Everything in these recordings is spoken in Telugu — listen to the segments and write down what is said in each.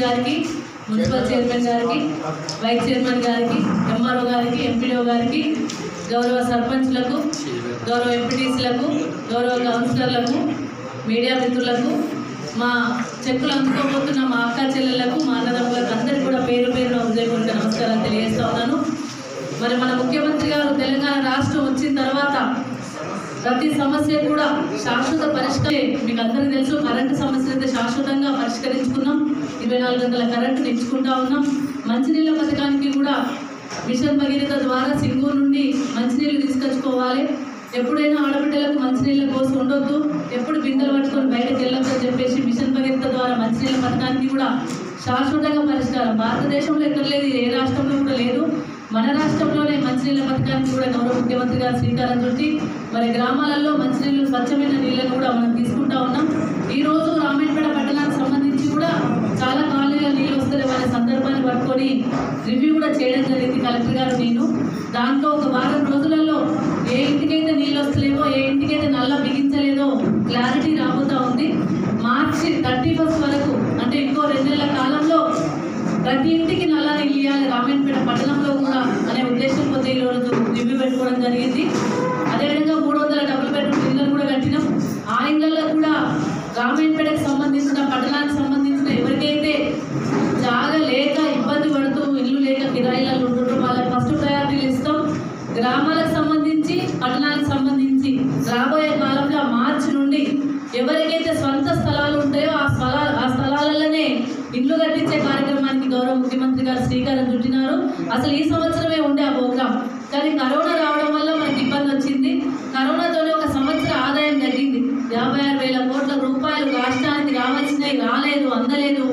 గారికి మున్సిపల్ చైర్మన్ గారికి వైస్ చైర్మన్ గారికి ఎంఆర్ఓ గారికి ఎంపీడీఓ గారికి గౌరవ సర్పంచ్లకు గౌరవ ఎంపీటీసీలకు గౌరవ కౌన్సిలర్లకు మీడియా మిత్రులకు మా చెక్కులు అందుకోబోతున్న మా అక్క చెల్లెళ్లకు మా అన్నదమ్ములకు అందరికీ కూడా పేరు పేరున హృదయపూర్వక నమస్కారం తెలియజేస్తా ఉన్నాను మరి మన ముఖ్యమంత్రి గారు తెలంగాణ రాష్ట్రం వచ్చిన తర్వాత ప్రతి సమస్య కూడా శాశ్వత పరిష్కారం మీకు అందరికీ తెలుసు కరెంటు సమస్య అయితే శాశ్వతంగా పరిష్కరించుకున్నాం ఇరవై నాలుగు గంటల కరెంటు ఇచ్చుకుంటా ఉన్నాం మంచినీళ్ళ పథకానికి కూడా మిషన్ భగీరథ ద్వారా సింగూరు నుండి మంచినీళ్ళు తీసుకొచ్చుకోవాలి ఎప్పుడైనా ఆడబిడ్డలకు మంచినీళ్ళ కోసం ఉండొద్దు ఎప్పుడు బిందెలు పట్టుకొని బయటకు వెళ్ళొద్దు అని చెప్పేసి మిషన్ భగీరథ ద్వారా మంచినీళ్ళ పథకానికి కూడా శాశ్వతంగా పరిష్కారం భారతదేశంలో ఎక్కడ లేదు ఏ రాష్ట్రంలో కూడా లేదు మన రాష్ట్రంలోనే మంచినీళ్ళ పథకానికి కూడా గౌరవ ముఖ్యమంత్రి గారు శ్రీకారం చుట్టి మరి గ్రామాలలో మంచినీళ్ళు స్వచ్ఛమైన నీళ్ళను కూడా మనం తీసుకుంటా ఉన్నాం ఈ రోజు రామాయణపేట పట్టణానికి సంబంధించి కూడా చాలా కాలనీలో నీళ్ళు వస్తలేవు అనే సందర్భాన్ని పట్టుకొని రివ్యూ కూడా చేయడం జరిగింది కలెక్టర్ గారు నేను దాంట్లో ఒక వారం రోజులలో ఏ ఇంటికైతే నీళ్ళు వస్తలేవో ఏ ఇంటికైతే నల్ల బిగించలేదో క్లారిటీ రాబోతా ఉంది మార్చి థర్టీ ఫస్ట్ వరకు అంటే ఇంకో రెండు నెలల కాలంలో ప్రతి ఇంటికి నల్ల నీళ్ళు ఇవ్వాలి రామాయణపేట పట్టణంలో కూడా అనే ఉద్దేశంతో ఈరోజు రివ్యూ పెట్టుకోవడం జరిగింది అదేవిధంగా మూడు వందల డబుల్ బెడ్రూమ్ ఇళ్ళను కూడా కట్టినాం ఆ ఇళ్ళల్లో కూడా రామాయణపేటకు సంబంధించిన పట్టణానికి సంబంధించిన ఎవరికైతే జాగా లేక ఇబ్బంది పడుతూ ఇల్లు లేక కిరాయిలలో ఉంటుండ్రో వాళ్ళకి ఫస్ట్ ప్రయారిటీలు ఇస్తాం గ్రామాలకు సంబంధించి పట్టణాలకు సంబంధించి రాబోయే కాలంలో మార్చి నుండి ఎవరికైతే సొంత స్థలాలు ఉంటాయో ఆ స్థలా ఆ స్థలాలలోనే ఇల్లు కట్టించే కార్యక్రమానికి గౌరవ ముఖ్యమంత్రి గారు శ్రీకారం చుట్టినారు అసలు ఈ సంవత్సరమే ఉండే ఆ ప్రోగ్రాం కానీ కరోనా రావడం వల్ల మనకి ఇబ్బంది వచ్చింది కరోనాతోనే ఒక సంవత్సర ఆదాయం తగ్గింది యాభై ఆరు వేల కోట్ల రూపాయలు రాష్ట్రానికి రావాల్సినవి రాలేదు అందలేదు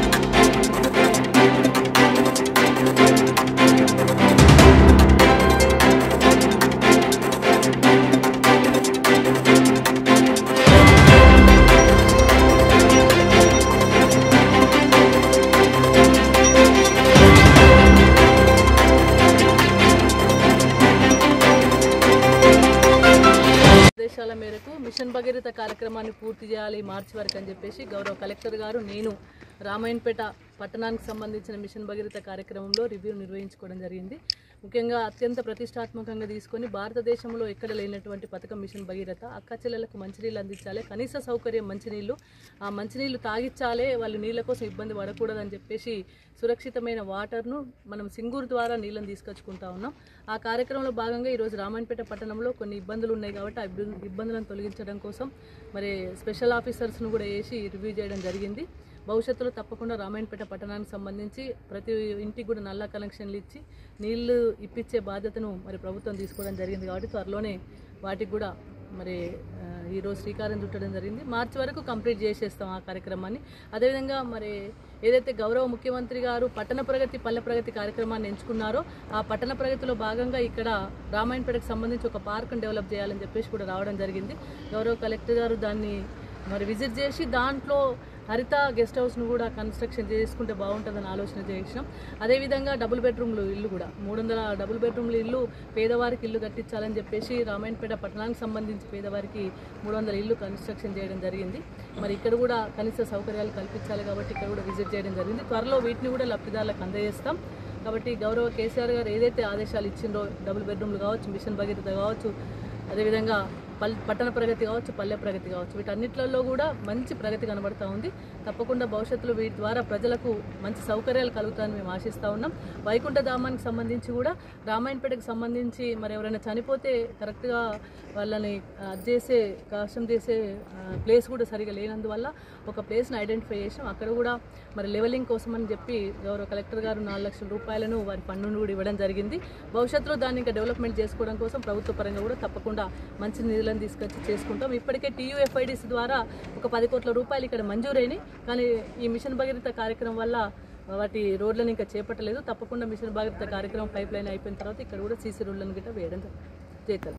ఆదేశాల మేరకు మిషన్ భగీరథ కార్యక్రమాన్ని పూర్తి చేయాలి మార్చి వరకు అని చెప్పేసి గౌరవ కలెక్టర్ గారు నేను రామాయణపేట పట్టణానికి సంబంధించిన మిషన్ భగీరథ కార్యక్రమంలో రివ్యూ నిర్వహించుకోవడం జరిగింది ముఖ్యంగా అత్యంత ప్రతిష్టాత్మకంగా తీసుకొని భారతదేశంలో ఎక్కడ లేనటువంటి పథకం మిషన్ భగీరథ అక్క చెల్లెలకు మంచినీళ్ళు అందించాలి కనీస సౌకర్యం మంచినీళ్ళు ఆ మంచినీళ్ళు తాగిచ్చాలే వాళ్ళు నీళ్ళ కోసం ఇబ్బంది పడకూడదని చెప్పేసి సురక్షితమైన వాటర్ను మనం సింగూరు ద్వారా నీళ్ళని తీసుకొచ్చుకుంటా ఉన్నాం ఆ కార్యక్రమంలో భాగంగా ఈరోజు రామాయణపేట పట్టణంలో కొన్ని ఇబ్బందులు ఉన్నాయి కాబట్టి ఆ ఇబ్బ- ఇబ్బందులను తొలగించడం కోసం మరి స్పెషల్ ఆఫీసర్స్ను కూడా వేసి రివ్యూ చేయడం జరిగింది భవిష్యత్తులో తప్పకుండా రామాయణపేట పట్టణానికి సంబంధించి ప్రతి ఇంటికి కూడా నల్ల కనెక్షన్లు ఇచ్చి నీళ్లు ఇప్పించే బాధ్యతను మరి ప్రభుత్వం తీసుకోవడం జరిగింది కాబట్టి త్వరలోనే వాటికి కూడా మరి ఆ, ఈరోజు శ్రీకారం చుట్టడం జరిగింది మార్చి వరకు కంప్లీట్ చేసేస్తాం ఆ కార్యక్రమాన్ని అదేవిధంగా మరి ఏదైతే గౌరవ ముఖ్యమంత్రి గారు పట్టణ ప్రగతి పల్లె ప్రగతి కార్యక్రమాన్ని ఎంచుకున్నారో ఆ పట్టణ ప్రగతిలో భాగంగా ఇక్కడ రామాయణపేటకు సంబంధించి ఒక పార్క్ను డెవలప్ చేయాలని చెప్పేసి కూడా రావడం జరిగింది గౌరవ కలెక్టర్ గారు దాన్ని మరి విజిట్ చేసి దాంట్లో హరిత గెస్ట్ హౌస్ను కూడా కన్స్ట్రక్షన్ చేసుకుంటే బాగుంటుందని ఆలోచన చేసినాం అదేవిధంగా డబుల్ బెడ్రూమ్లు ఇల్లు కూడా మూడు వందల డబుల్ బెడ్రూమ్లు ఇల్లు పేదవారికి ఇల్లు కట్టించాలని చెప్పేసి రామాయణపేట పట్టణానికి సంబంధించి పేదవారికి మూడు వందల ఇల్లు కన్స్ట్రక్షన్ చేయడం జరిగింది మరి ఇక్కడ కూడా కనీస సౌకర్యాలు కల్పించాలి కాబట్టి ఇక్కడ కూడా విజిట్ చేయడం జరిగింది త్వరలో వీటిని కూడా లబ్ధిదారులకు అందజేస్తాం కాబట్టి గౌరవ కేసీఆర్ గారు ఏదైతే ఆదేశాలు ఇచ్చిండ్రో డబుల్ బెడ్రూమ్లు కావచ్చు మిషన్ భగీరథ కావచ్చు అదేవిధంగా పల్ పట్టణ ప్రగతి కావచ్చు పల్లె ప్రగతి కావచ్చు వీటన్నిటిలో కూడా మంచి ప్రగతి కనబడతా ఉంది తప్పకుండా భవిష్యత్తులో వీటి ద్వారా ప్రజలకు మంచి సౌకర్యాలు కలుగుతాయని మేము ఆశిస్తూ ఉన్నాం వైకుంఠ ధామానికి సంబంధించి కూడా రామాయణపేటకు సంబంధించి మరి ఎవరైనా చనిపోతే కరెక్ట్గా వాళ్ళని ఆ, చేసే కష్టం చేసే ప్లేస్ కూడా సరిగా లేనందువల్ల ఒక ప్లేస్ని ఐడెంటిఫై చేసాం అక్కడ కూడా మరి లెవెలింగ్ కోసం అని చెప్పి గౌరవ కలెక్టర్ గారు నాలుగు లక్షల రూపాయలను వారి ఫండ్ నుండి కూడా ఇవ్వడం జరిగింది భవిష్యత్తులో దాన్ని ఇంకా డెవలప్మెంట్ చేసుకోవడం కోసం ప్రభుత్వ పరంగా కూడా తప్పకుండా మంచి నిధులను తీసుకొచ్చి చేసుకుంటాం ఇప్పటికే టీయూఎఫ్ఐడిసి ద్వారా ఒక పది కోట్ల రూపాయలు ఇక్కడ మంజూరైనాయి కానీ ఈ మిషన్ భగీరథ కార్యక్రమం వల్ల వాటి రోడ్లను ఇంకా చేపట్టలేదు తప్పకుండా మిషన్ భగీరథ కార్యక్రమం పైప్ లైన్ అయిపోయిన తర్వాత ఇక్కడ కూడా సీసీ రోడ్లను గిట్ట వేయడం జరుగుతుంది